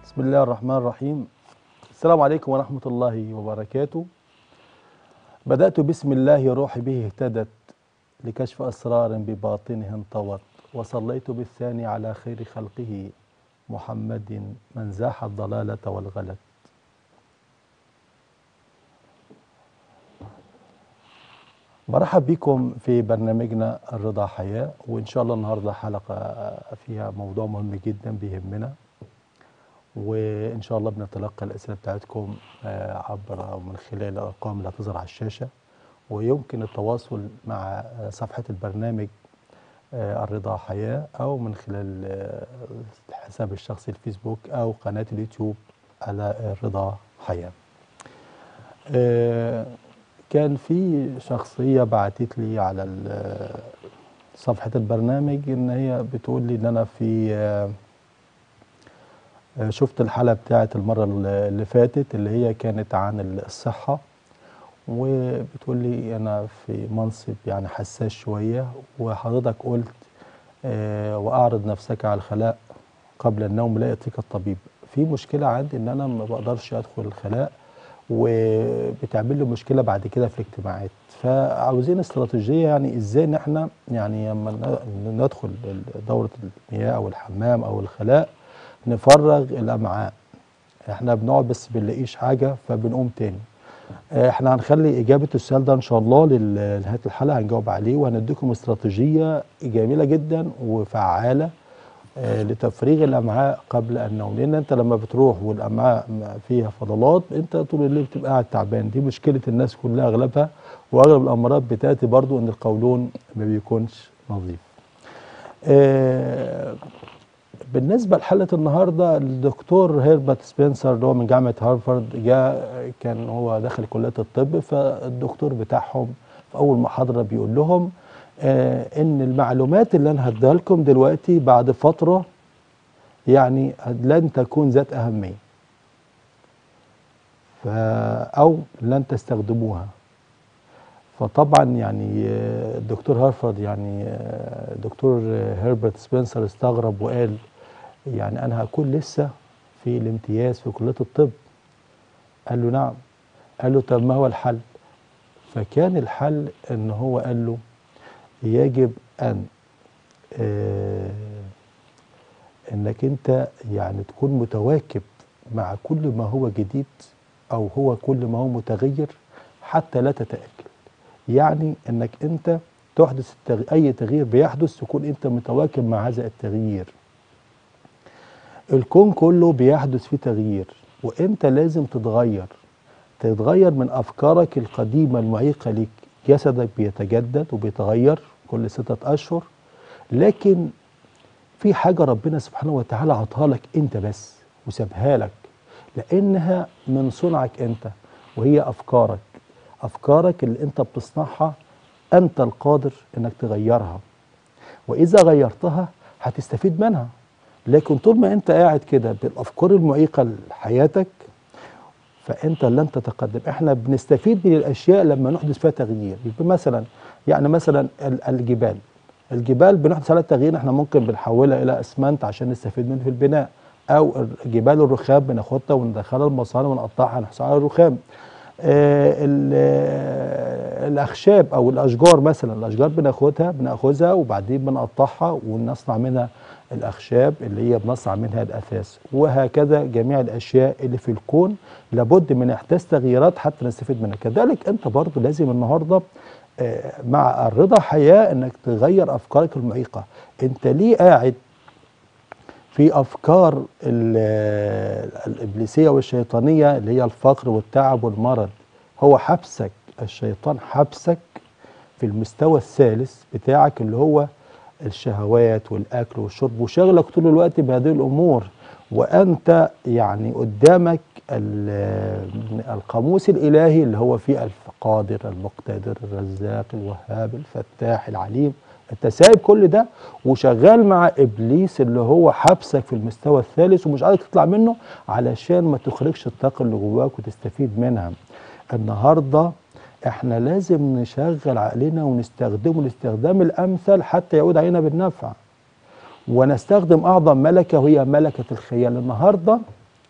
بسم الله الرحمن الرحيم السلام عليكم ورحمة الله وبركاته بدأت بسم الله روحي به اهتدت لكشف أسرار بباطنه انطوت وصليت بالثاني على خير خلقه محمد من زاح الضلالة والغلت برحب بكم في برنامجنا الرضا حياة وإن شاء الله النهاردة حلقة فيها موضوع مهم جدا بيهمنا وإن شاء الله بنتلقى الأسئلة بتاعتكم آه، عبر أو من خلال الأرقام اللي هتظهر على الشاشة ويمكن التواصل مع آه، صفحة البرنامج آه، الرضا حياة أو من خلال آه، حساب الشخصي الفيسبوك أو قناة اليوتيوب على الرضا حياة آه، كان في شخصية بعتت لي على ال- صفحة البرنامج إن هي بتقول لي إن أنا في آه، آه، شفت الحلقة بتاعت المرة اللي فاتت اللي هي كانت عن الصحة وبتقول لي أنا في منصب يعني حساس شوية وحضرتك قلت آه، وأعرض نفسك على الخلاء قبل النوم لا يأتيك الطبيب في مشكلة عندي إن أنا ما بقدرش أدخل الخلاء وبتعمل لي مشكلة بعد كده في الاجتماعات فعاوزين استراتيجية يعني إزاي إن إحنا يعني لما ن- ندخل دورة المياه أو الحمام أو الخلاء نفرغ الأمعاء احنا بنقعد بس بنلاقيش حاجة فبنقوم تاني آه، احنا هنخلي إجابة السؤال ده إن شاء الله لل- لنهاية الحلقة هنجاوب عليه وهنديكم استراتيجية جميلة جدا وفعالة آه، لتفريغ الأمعاء قبل النوم لأن أنت لما بتروح والأمعاء م- فيها فضلات أنت طول الليل بتبقى قاعد تعبان دي مشكلة الناس كلها أغلبها وأغلب الأمراض بتأتي برضو إن القولون ما بيكونش نظيف آه، بالنسبه لحلقه النهارده الدكتور هيربرت سبنسر اللي هو من جامعه هارفارد جاء كان هو داخل كليه الطب فالدكتور بتاعهم في اول محاضره بيقول لهم آه ان المعلومات اللي انا هديها لكم دلوقتي بعد فتره يعني لن تكون ذات اهميه ف او لن تستخدموها فطبعا يعني آه، الدكتور هارفارد يعني آه، دكتور هيربرت سبنسر استغرب وقال يعني انا هكون لسه في الامتياز في كليه الطب قال له نعم قال له طب ما هو الحل فكان الحل ان هو قال له يجب ان آه انك انت يعني تكون متواكب مع كل ما هو جديد او هو كل ما هو متغير حتى لا تتاكل يعني انك انت تحدث التغ... اي تغيير بيحدث تكون انت متواكب مع هذا التغيير الكون كله بيحدث فيه تغيير وانت لازم تتغير تتغير من افكارك القديمه المعيقه ليك جسدك بيتجدد وبيتغير كل ستة اشهر لكن في حاجه ربنا سبحانه وتعالى عطاها لك انت بس وسابها لك لانها من صنعك انت وهي افكارك افكارك اللي انت بتصنعها انت القادر انك تغيرها واذا غيرتها هتستفيد منها لكن طول ما انت قاعد كده بالافكار المعيقه لحياتك فانت لن تتقدم احنا بنستفيد من الاشياء لما نحدث فيها تغيير يبقى مثلا يعني مثلا ال- الجبال الجبال بنحدث عليها تغيير احنا ممكن بنحولها الى اسمنت عشان نستفيد منه في البناء او جبال الرخام بناخدها وندخلها المصانع ونقطعها نحصل على الرخام آه، ال- آه، الاخشاب او الاشجار مثلا الاشجار بناخدها بناخذها وبعدين بنقطعها ونصنع منها الاخشاب اللي هي بنصنع منها الاثاث وهكذا جميع الاشياء اللي في الكون لابد من احداث تغييرات حتى نستفيد منها كذلك انت برضو لازم النهارده آه، مع الرضا حياه انك تغير افكارك المعيقه انت ليه قاعد في افكار ال- الابليسيه والشيطانيه اللي هي الفقر والتعب والمرض هو حبسك الشيطان حبسك في المستوى الثالث بتاعك اللي هو الشهوات والاكل والشرب وشغلك طول الوقت بهذه الامور وانت يعني قدامك ال- القاموس الالهي اللي هو فيه القادر المقتدر الرزاق الوهاب الفتاح العليم انت سايب كل ده وشغال مع ابليس اللي هو حبسك في المستوى الثالث ومش عايز تطلع منه علشان ما تخرجش الطاقه اللي جواك وتستفيد منها النهارده احنا لازم نشغل عقلنا ونستخدمه الاستخدام الامثل حتى يعود علينا بالنفع ونستخدم اعظم ملكه وهي ملكه الخيال النهارده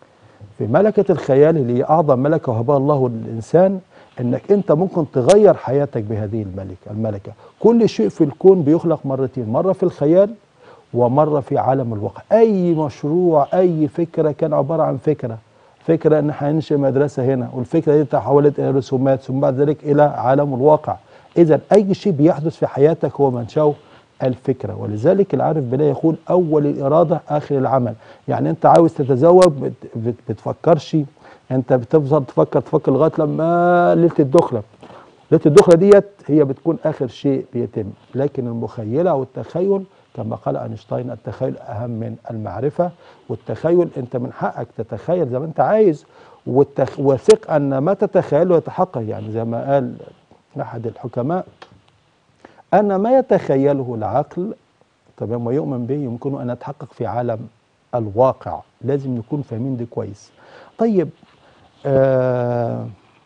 في ملكة الخيال اللي هي أعظم ملكة وهبها الله للإنسان إنك أنت ممكن تغير حياتك بهذه الملكة الملكة كل شيء في الكون بيخلق مرتين مرة في الخيال ومرة في عالم الواقع أي مشروع أي فكرة كان عبارة عن فكرة فكرة إن هننشئ مدرسة هنا والفكرة دي تحولت إلى رسومات ثم بعد ذلك إلى عالم الواقع إذا أي شيء بيحدث في حياتك هو منشأه الفكرة ولذلك العارف بالله يقول أول الإرادة آخر العمل يعني أنت عاوز تتزوج بت- بت- بتفكرش أنت بتفضل تفكر تفكر لغاية لما ليلة الدخلة ليلة الدخلة ديت هي بتكون آخر شيء بيتم لكن المخيلة والتخيل كما قال أينشتاين التخيل أهم من المعرفة والتخيل أنت من حقك تتخيل زي ما أنت عايز والتخ... وثق أن ما تتخيله يتحقق يعني زي ما قال أحد الحكماء أن ما يتخيله العقل تمام ويؤمن به يمكن أن يتحقق في عالم الواقع لازم نكون فاهمين دي كويس طيب آه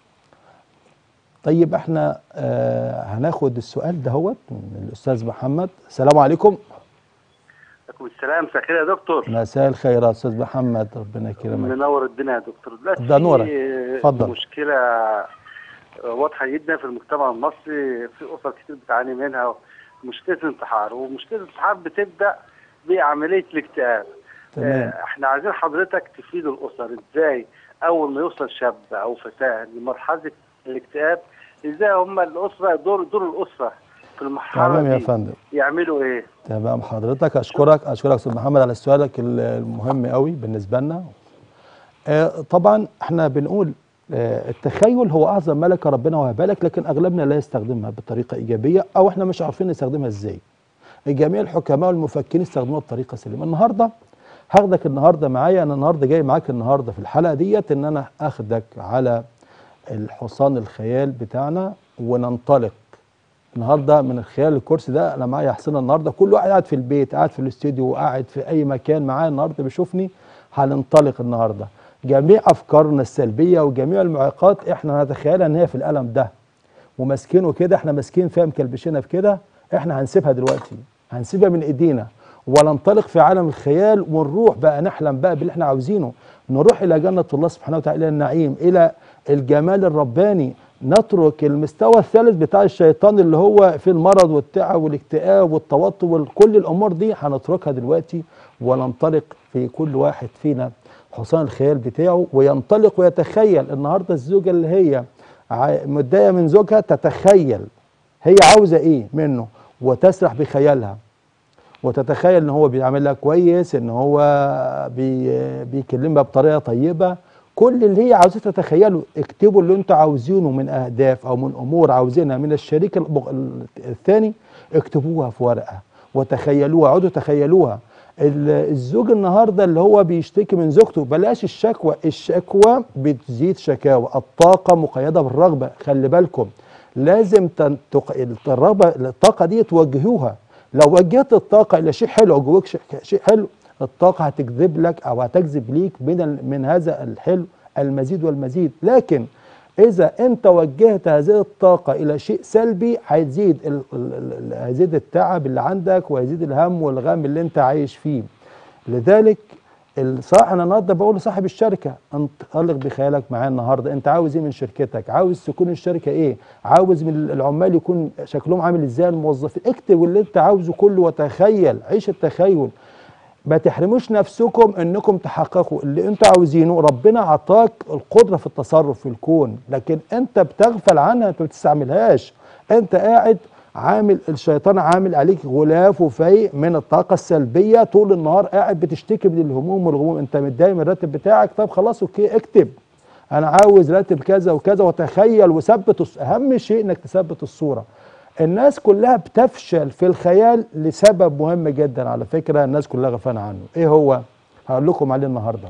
طيب احنا آه هناخد السؤال دهوت من الأستاذ محمد السلام عليكم عليكم السلام مساء الخير يا دكتور مساء الخير يا أستاذ محمد ربنا يكرمك منور الدنيا يا دكتور دلوقتي ده نورك. في اتفضل. مشكلة واضحة جدا في المجتمع المصري في أسر كتير بتعاني منها مشكلة الانتحار ومشكلة الانتحار بتبدأ بعملية الاكتئاب تمام آه، احنا عايزين حضرتك تفيد الأسر ازاي أول ما يوصل شاب أو فتاة لمرحلة الاكتئاب ازاي هم الأسرة دور دور الأسرة في المرحلة تمام يا دي فندم يعملوا ايه؟ تمام حضرتك اشكرك اشكرك استاذ محمد على سؤالك ال- المهم قوي بالنسبه لنا آه، طبعا احنا بنقول آه، التخيل هو اعظم ملكه ربنا وهبها لك لكن اغلبنا لا يستخدمها بطريقه ايجابيه او احنا مش عارفين نستخدمها ازاي جميع الحكماء والمفكرين استخدموها بطريقه سليمه النهارده هاخدك النهارده معايا انا النهارده جاي معاك النهارده في الحلقه ديت ان انا اخدك على الحصان الخيال بتاعنا وننطلق النهارده من خلال الكورس ده انا معايا حسين النهارده كل واحد قاعد في البيت قاعد في الاستوديو قاعد في اي مكان معايا النهارده بيشوفني هننطلق النهارده جميع افكارنا السلبيه وجميع المعيقات احنا نتخيلها ان هي في القلم ده وماسكينه كده احنا ماسكين فيها مكلبشينها في كده احنا هنسيبها دلوقتي هنسيبها من ايدينا وننطلق في عالم الخيال ونروح بقى نحلم بقى باللي احنا عاوزينه نروح الى جنه الله سبحانه وتعالى الى النعيم الى الجمال الرباني نترك المستوى الثالث بتاع الشيطان اللي هو في المرض والتعب والاكتئاب والتوتر وكل الامور دي هنتركها دلوقتي وننطلق في كل واحد فينا حصان الخيال بتاعه وينطلق ويتخيل النهارده الزوجه اللي هي ع- متضايقه من زوجها تتخيل هي عاوزه ايه منه وتسرح بخيالها وتتخيل ان هو بيعملها كويس ان هو بي بيكلمها بطريقه طيبه كل اللي هي عاوزاه تتخيله اكتبوا اللي انتوا عاوزينه من اهداف او من امور عاوزينها من الشريك الب- الثاني اكتبوها في ورقه وتخيلوها اقعدوا تخيلوها ال- الزوج النهارده اللي هو بيشتكي من زوجته بلاش الشكوى الشكوى بتزيد شكاوى الطاقه مقيده بالرغبه خلي بالكم لازم تن- تق- الرغبه الطاقه دي توجهوها لو وجهت الطاقه الى شيء حلو او جواك شيء شيء حلو الطاقه هتجذب لك او هتجذب ليك من ال- من هذا الحلو المزيد والمزيد لكن اذا انت وجهت هذه الطاقه الى شيء سلبي هيزيد ال- ال- ال- هيزيد التعب اللي عندك وهيزيد الهم والغم اللي انت عايش فيه لذلك الصراحه انا النهارده بقول لصاحب الشركه انطلق بخيالك معايا النهارده انت عاوز ايه من شركتك عاوز تكون الشركه ايه عاوز من العمال يكون شكلهم عامل ازاي الموظفين اكتب اللي انت عاوزه كله وتخيل عيش التخيل ما تحرموش نفسكم انكم تحققوا اللي انتوا عاوزينه ربنا عطاك القدره في التصرف في الكون لكن انت بتغفل عنها انت ما بتستعملهاش انت قاعد عامل الشيطان عامل عليك غلاف وفايق من الطاقه السلبيه طول النهار قاعد بتشتكي من الهموم والغموم انت متضايق من الراتب بتاعك طب خلاص اوكي اكتب انا عاوز راتب كذا وكذا وتخيل وثبت الص- اهم شيء انك تثبت الصوره الناس كلها بتفشل في الخيال لسبب مهم جدا على فكره الناس كلها غفلانه عنه ايه هو هقول لكم عليه النهارده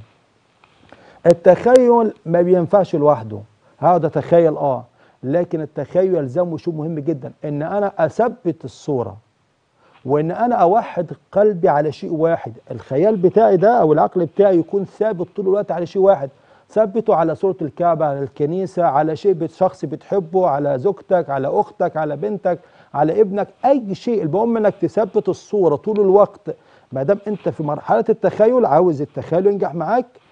التخيل ما بينفعش لوحده هقعد اتخيل اه لكن التخيل يلزمه شيء مهم جدا ان انا اثبت الصوره وان انا اوحد قلبي على شيء واحد الخيال بتاعي ده او العقل بتاعي يكون ثابت طول الوقت على شيء واحد ثبته على صورة الكعبة على الكنيسة على شيء بت- شخص بتحبه على زوجتك على أختك على بنتك على ابنك أي شيء المهم إنك تثبت الصورة طول الوقت ما دام أنت في مرحلة التخيل عاوز التخيل ينجح معاك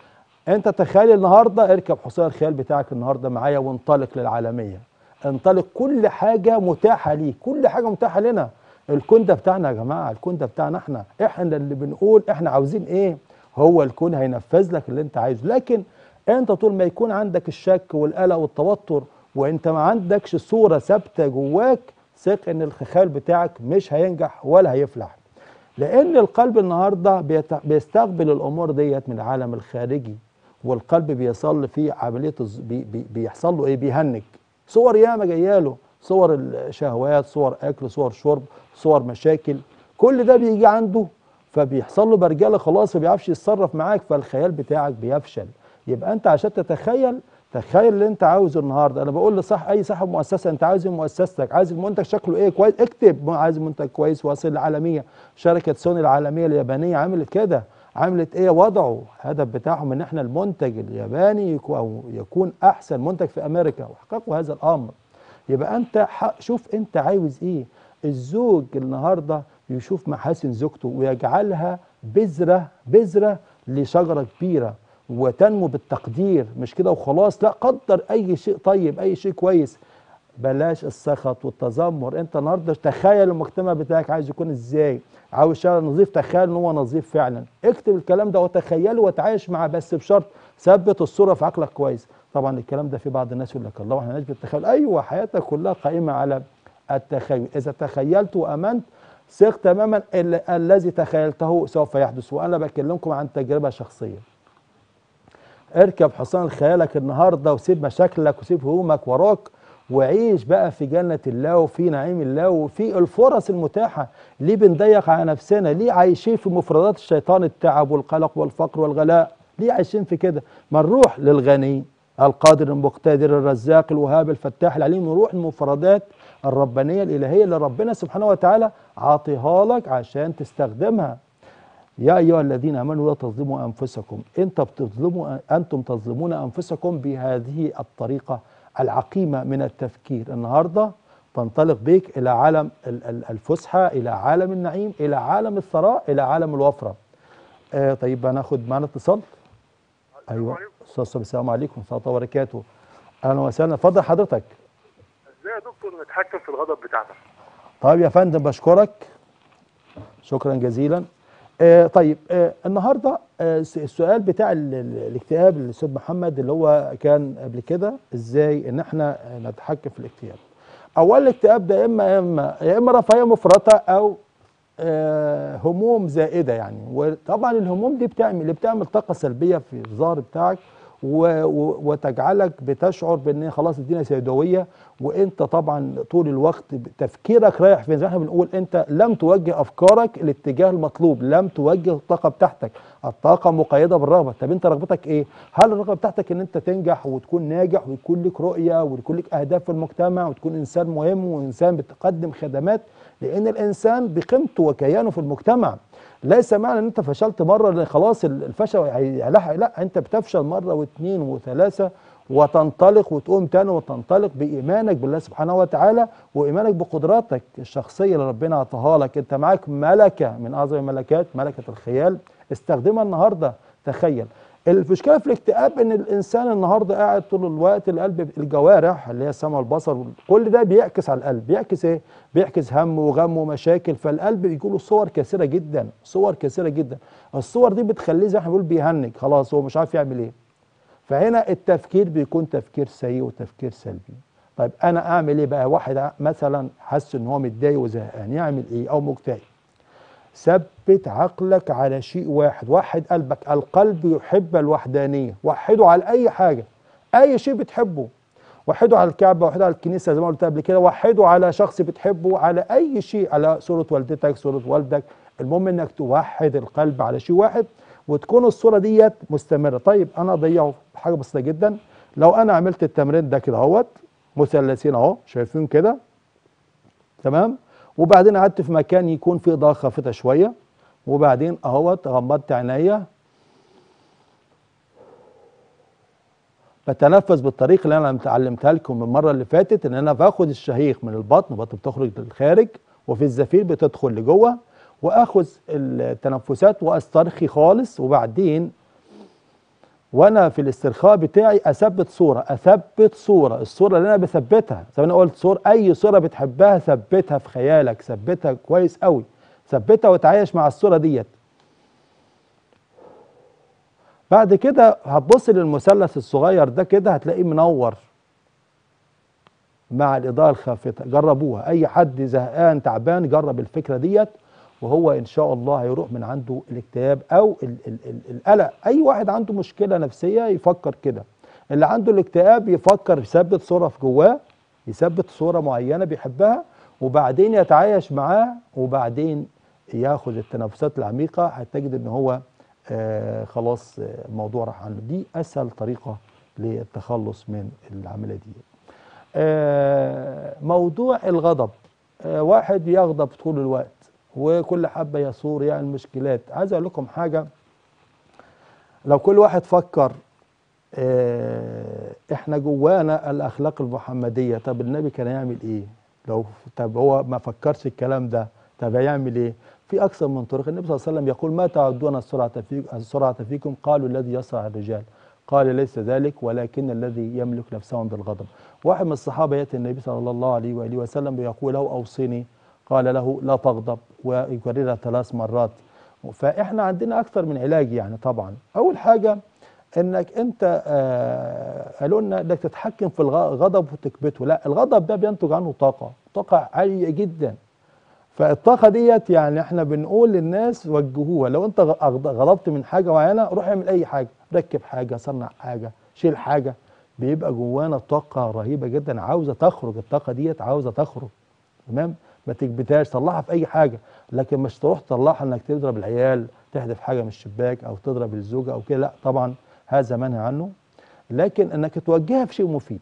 انت تخيل النهارده اركب حصان الخيال بتاعك النهارده معايا وانطلق للعالميه انطلق كل حاجه متاحه ليك كل حاجه متاحه لنا الكون ده بتاعنا يا جماعه الكون ده بتاعنا احنا احنا اللي بنقول احنا عاوزين ايه هو الكون هينفذ لك اللي انت عايزه لكن انت طول ما يكون عندك الشك والقلق والتوتر وانت ما عندكش صوره ثابته جواك ثق ان الخيال بتاعك مش هينجح ولا هيفلح لان القلب النهارده بيت- بيستقبل الامور ديت من العالم الخارجي والقلب بيصل فيه عمليه الز- بي بي بيحصل له ايه بيهنج صور ياما جايه له صور الشهوات صور اكل صور شرب صور مشاكل كل ده بيجي عنده فبيحصل له برجله خلاص ما بيعرفش يتصرف معاك فالخيال بتاعك بيفشل يبقى انت عشان تتخيل تخيل اللي انت عاوزه النهارده انا بقول لصح اي صاحب مؤسسه انت عاوز إيه مؤسستك عايز المنتج شكله ايه كويس اكتب عايز منتج كويس واصل العالميه شركه سوني العالميه اليابانيه عملت كده عملت ايه وضعوا هدف بتاعهم ان احنا المنتج الياباني يكون او يكون احسن منتج في امريكا وحققوا هذا الامر يبقى انت ح- شوف انت عاوز ايه الزوج النهارده يشوف محاسن زوجته ويجعلها بذره بذره لشجره كبيره وتنمو بالتقدير مش كده وخلاص لا قدر اي شيء طيب اي شيء كويس بلاش السخط والتذمر انت النهارده تخيل المجتمع بتاعك عايز يكون ازاي عاوز شارع نظيف تخيل ان هو نظيف فعلا اكتب الكلام ده وتخيله وتعايش معاه بس بشرط ثبت الصوره في عقلك كويس طبعا الكلام ده في بعض الناس يقول لك الله احنا ناس بالتخيل ايوه حياتك كلها قائمه على التخيل اذا تخيلت وامنت ثق تماما ال- الذي تخيلته سوف يحدث وانا بكلمكم عن تجربه شخصيه اركب حصان خيالك النهارده وسيب مشاكلك وسيب همومك وراك وعيش بقى في جنة الله وفي نعيم الله وفي الفرص المتاحة ليه بنضيق على نفسنا ليه عايشين في مفردات الشيطان التعب والقلق والفقر والغلاء ليه عايشين في كده ما نروح للغني القادر المقتدر الرزاق الوهاب الفتاح العليم نروح المفردات الربانية الإلهية اللي ربنا سبحانه وتعالى عاطيها لك عشان تستخدمها يا ايها الذين امنوا لا تظلموا انفسكم انت بتظلموا انتم تظلمون انفسكم بهذه الطريقه العقيمه من التفكير النهارده تنطلق بيك الى عالم ال- ال- الفسحه الى عالم النعيم الى عالم الثراء الى عالم الوفره آه طيب هناخد معانا اتصال ايوه استاذ صبري، السلام عليكم ورحمه الله وبركاته اهلا وسهلا اتفضل حضرتك ازاي يا دكتور نتحكم في الغضب بتاعنا طيب يا فندم بشكرك شكرا جزيلا آه طيب آه النهارده آه الس- السؤال بتاع ال- ال- الاكتئاب الاستاذ محمد اللي هو كان قبل كده ازاي ان احنا آه، نتحكم في الاكتئاب اولا الاكتئاب ده اما يا اما يا اما رفاهيه مفرطه او آه هموم زائده يعني وطبعا الهموم دي بتعمل اللي بتعمل طاقه سلبيه في الظهر بتاعك و و وتجعلك بتشعر بان خلاص الدنيا سوداويه وانت طبعا طول الوقت تفكيرك رايح فين زي ما احنا بنقول انت لم توجه افكارك الاتجاه المطلوب لم توجه الطاقه بتاعتك الطاقه مقيده بالرغبه طب انت رغبتك ايه هل الرغبه بتاعتك ان انت تنجح وتكون ناجح ويكون لك رؤيه ويكون لك اهداف في المجتمع وتكون انسان مهم وانسان بتقدم خدمات لان الانسان بقيمته وكيانه في المجتمع ليس معنى ان انت فشلت مره ان خلاص الفشل هيلاحق لا انت بتفشل مره واثنين وثلاثه وتنطلق وتقوم تاني وتنطلق بايمانك بالله سبحانه وتعالى وايمانك بقدراتك الشخصيه اللي ربنا عطاها لك انت معاك ملكه من اعظم الملكات ملكه الخيال استخدمها النهارده تخيل المشكله في الاكتئاب ان الانسان النهارده قاعد طول الوقت القلب الجوارح اللي هي السمع والبصر كل ده بيعكس على القلب بيعكس ايه بيعكس هم وغم ومشاكل فالقلب بيجي له صور كثيره جدا صور كثيره جدا الصور دي بتخليه زي ما احنا بنقول بيهنج خلاص هو مش عارف يعمل ايه فهنا التفكير بيكون تفكير سيء وتفكير سلبي طيب انا اعمل ايه بقى واحد ع- مثلا حس ان هو متضايق وزهقان يعمل ايه او مكتئب ثبت عقلك على شيء واحد وحد قلبك القلب يحب الوحدانية وحده على أي حاجة أي شيء بتحبه وحده على الكعبة وحده على الكنيسة زي ما قلت قبل كده وحده على شخص بتحبه على أي شيء على صورة والدتك صورة والدك المهم إنك توحد القلب على شيء واحد وتكون الصورة ديت مستمرة طيب أنا أضيعه بحاجة بسيطة جدا لو أنا عملت التمرين ده كده اهوت مثلثين أهو شايفين كده تمام وبعدين قعدت في مكان يكون فيه اضاءه خافته شويه وبعدين اهوت غمضت عينيا بتنفس بالطريقه اللي انا اتعلمتها لكم المره اللي فاتت ان انا باخد الشهيق من البطن البطن بتخرج للخارج وفي الزفير بتدخل لجوه واخذ التنفسات واسترخي خالص وبعدين وانا في الاسترخاء بتاعي اثبت صوره اثبت صوره الصوره اللي انا بثبتها زي ما انا قلت صور اي صوره بتحبها ثبتها في خيالك ثبتها كويس قوي ثبتها وتعايش مع الصوره ديت بعد كده هتبص للمثلث الصغير ده كده هتلاقيه منور مع الاضاءه الخافته جربوها اي حد زهقان تعبان جرب الفكره ديت وهو ان شاء الله هيروح من عنده الاكتئاب او ال ال ال القلق اي واحد عنده مشكله نفسيه يفكر كده اللي عنده الاكتئاب يفكر يثبت صوره في جواه يثبت صوره معينه بيحبها وبعدين يتعايش معاه وبعدين ياخد التنفسات العميقه هتجد ان هو آه خلاص آه، الموضوع راح عنه دي اسهل طريقه للتخلص من العمليه دي آه، موضوع الغضب آه، واحد يغضب طول الوقت وكل حبه يثور يعني مشكلات عايز اقول لكم حاجه لو كل واحد فكر آه، احنا جوانا الاخلاق المحمديه طب النبي كان يعمل ايه لو طب هو ما فكرش الكلام ده طب هيعمل ايه في اكثر من طرق النبي صلى الله عليه وسلم يقول ما تعدون السرعه فيكم السرعه فيكم قالوا الذي يسرع الرجال قال ليس ذلك ولكن الذي يملك نفسه بالغضب واحد من الصحابه ياتي النبي صلى الله عليه واله وسلم ويقول له اوصني قال له لا تغضب ويكررها ثلاث مرات فاحنا عندنا اكثر من علاج يعني طبعا اول حاجه انك انت آه قالوا لنا انك تتحكم في الغضب وتكبته لا الغضب ده بينتج عنه طاقه طاقه عاليه جدا فالطاقه ديت يعني احنا بنقول للناس وجهوها لو انت غ- غضبت من حاجه معينه روح اعمل اي حاجه ركب حاجه صنع حاجه شيل حاجه بيبقى جوانا طاقه رهيبه جدا عاوزه تخرج الطاقه ديت عاوزه تخرج تمام ما تكبتهاش طلعها في اي حاجه لكن مش تروح تطلعها انك تضرب العيال تحدف حاجه من الشباك او تضرب الزوجه او كده لا طبعا هذا منهي عنه لكن انك توجهها في شيء مفيد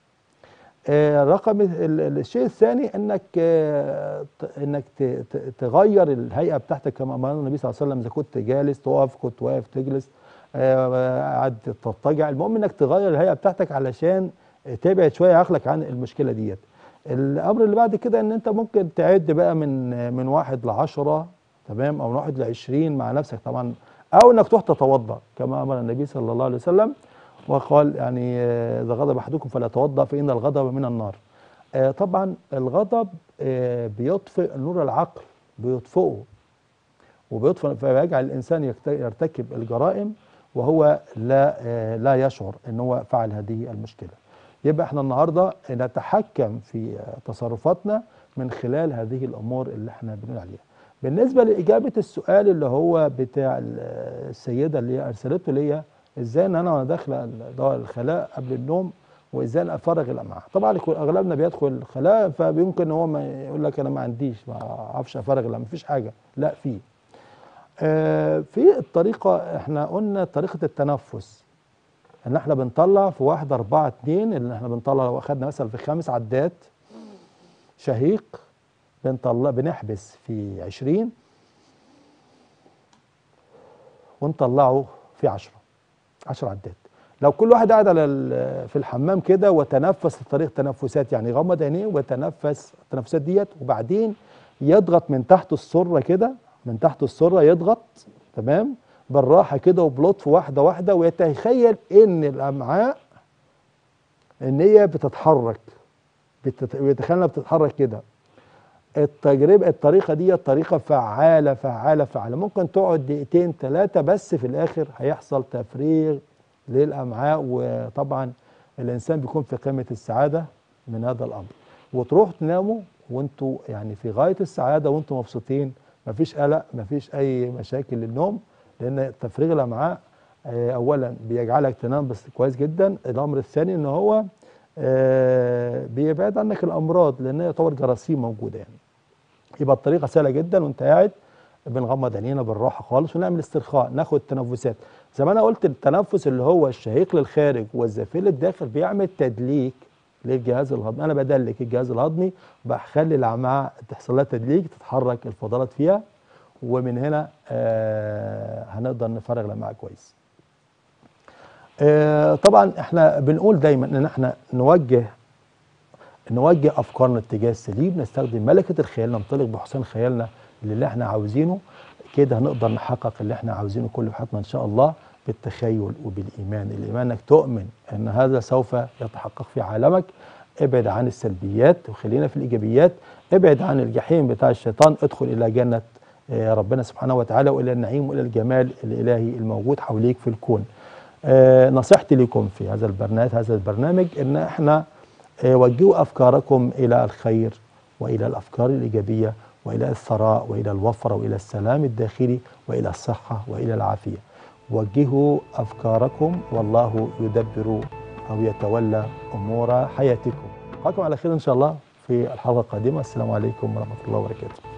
آه، رقم ال- ال- الشيء الثاني انك آه، ت- انك ت- ت- تغير الهيئه بتاعتك كما امرنا النبي صلى الله عليه وسلم اذا كنت جالس تقف كنت واقف تجلس آه، قاعد تضطجع المهم انك تغير الهيئه بتاعتك علشان تبعد شويه عقلك عن المشكله ديت الامر اللي بعد كده ان انت ممكن تعد بقى من من واحد لعشرة تمام او من واحد لعشرين مع نفسك طبعا او انك تروح تتوضا كما امر النبي صلى الله عليه وسلم وقال يعني آه، اذا غضب احدكم فلا يتوضا فان الغضب من النار آه، طبعا الغضب آه، بيطفئ نور العقل بيطفئه وبيطفئ فيجعل الانسان يكت- يرتكب الجرائم وهو لا آه، لا يشعر ان هو فعل هذه المشكله يبقى احنا النهارده نتحكم في آه، تصرفاتنا من خلال هذه الامور اللي احنا بنقول عليها بالنسبه لاجابه السؤال اللي هو بتاع ال- السيده اللي هي ارسلته ليا ازاي ان انا وانا داخله ال- دار الخلاء قبل النوم وازاي أنا افرغ الامعاء طبعا يكون اغلبنا بيدخل الخلاء فبيمكن هو ما يقول لك انا ما عنديش ما اعرفش افرغ الامعاء مفيش حاجه لا في آه، في الطريقه احنا قلنا طريقه التنفس ان احنا بنطلع في واحد أربعة اتنين اللي احنا بنطلع لو اخدنا مثلا في خمس عدات شهيق بنطلع بنحبس في عشرين ونطلعه في عشرة عشر عدات لو كل واحد قاعد على ال- في الحمام كده وتنفس طريقة تنفسات يعني يغمض عينيه ويتنفس التنفسات ديت وبعدين يضغط من تحت السرة كده من تحت السرة يضغط تمام بالراحة كده وبلطف واحدة واحدة ويتخيل ان الامعاء ان هي بتتحرك بتت- بيتخيل انها بتتحرك كده التجربة الطريقة دي طريقة فعالة فعالة فعالة ممكن تقعد دقيقتين ثلاثة بس في الآخر هيحصل تفريغ للأمعاء وطبعا الإنسان بيكون في قمة السعادة من هذا الأمر وتروح تناموا وانتوا يعني في غاية السعادة وانتوا مبسوطين مفيش قلق مفيش أي مشاكل للنوم لأن تفريغ الأمعاء آه، أولا بيجعلك تنام بس كويس جدا الأمر الثاني إن هو آه، بيبعد عنك الأمراض لأن هي يعتبر جراثيم موجودة يعني يبقى الطريقه سهله جدا وانت قاعد بنغمض عينينا بالراحه خالص ونعمل استرخاء ناخد تنفسات زي ما انا قلت التنفس اللي هو الشهيق للخارج والزفير للداخل بيعمل تدليك للجهاز الهضمي انا بدلك الجهاز الهضمي بخلي الامعاء تحصل لها تدليك تتحرك الفضلات فيها ومن هنا آه هنقدر نفرغ الامعاء كويس آه طبعا احنا بنقول دايما ان احنا نوجه نوجه افكارنا اتجاه السليم نستخدم ملكه الخيال ننطلق بحسن خيالنا للي احنا عاوزينه كده هنقدر نحقق اللي احنا عاوزينه كله في حياتنا ان شاء الله بالتخيل وبالايمان الايمان انك تؤمن ان هذا سوف يتحقق في عالمك ابعد عن السلبيات وخلينا في الايجابيات ابعد عن الجحيم بتاع الشيطان ادخل الى جنه آه، ربنا سبحانه وتعالى والى النعيم والى الجمال الالهي الموجود حواليك في الكون آه، نصيحتي لكم في هذا البرنامج هذا البرنامج ان احنا آه، وجهوا افكاركم الى الخير والى الافكار الايجابيه والى الثراء والى الوفره والى السلام الداخلي والى الصحه والى العافيه وجهوا افكاركم والله يدبر او يتولى امور حياتكم. أراكم على خير ان شاء الله في الحلقه القادمه السلام عليكم ورحمه الله وبركاته.